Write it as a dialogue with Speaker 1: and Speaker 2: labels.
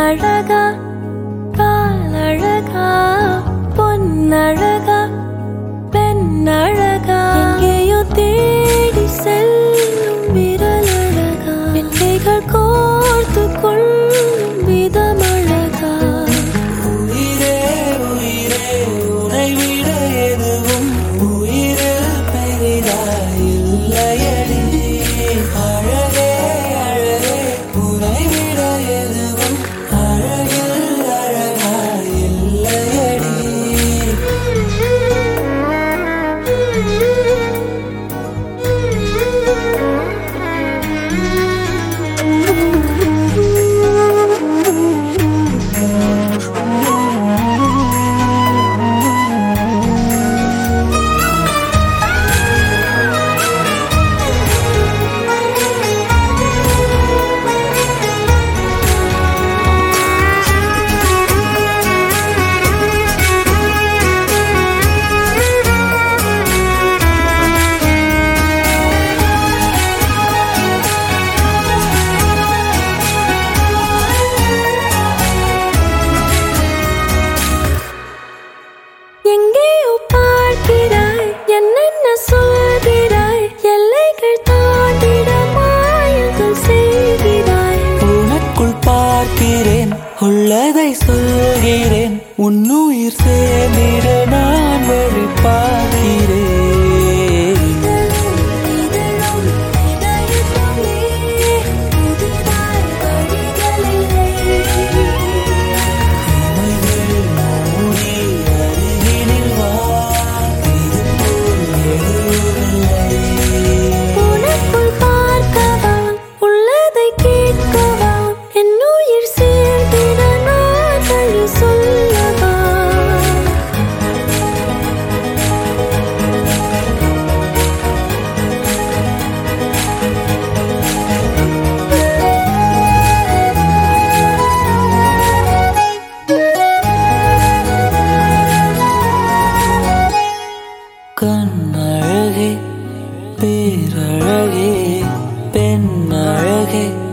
Speaker 1: கண்ணழகா பாலழகா பொன்னழகா பெண்ணழகா எங்கேயோ தேடி செல்லும் விரலழகா எல்லைகள் கோர்த்து கொள்ளும் விதமழகா
Speaker 2: உயிரே உயிரே உனை விட எதுவும் உயிரில் பெரிதாய் இல்லையடி அழகே அழகே உனை விட எதுவும் அழகில் அழகாய் இல்லையடி
Speaker 1: எங்கேயோ பார்க்கிறாய் என்னென்ன சொல்கிறாய் எல்லைகள் தாண்டிட மாயங்கள் செய்கிறாய்
Speaker 2: உனக்குள் பார்க்கிறேன் உள்ளதை சொல்கிறேன் உன்னுயிர் சேர்ந்திட நான் வழி பார்க்கிறேன்
Speaker 1: இதழும் இதயத்துமே புதிதாய் வழிகளில்லை
Speaker 2: இமைகள் மூடி அருகினில் வா இது போல் எதுவுமில்லை
Speaker 1: உனக்குள் பார்க்கவா உள்ளதை கேட்கவா என் உயிர் சேர்ந்திட நான் வழி சொல்லவா
Speaker 2: கண்ணழகே பேரழகே பெண்ணழகே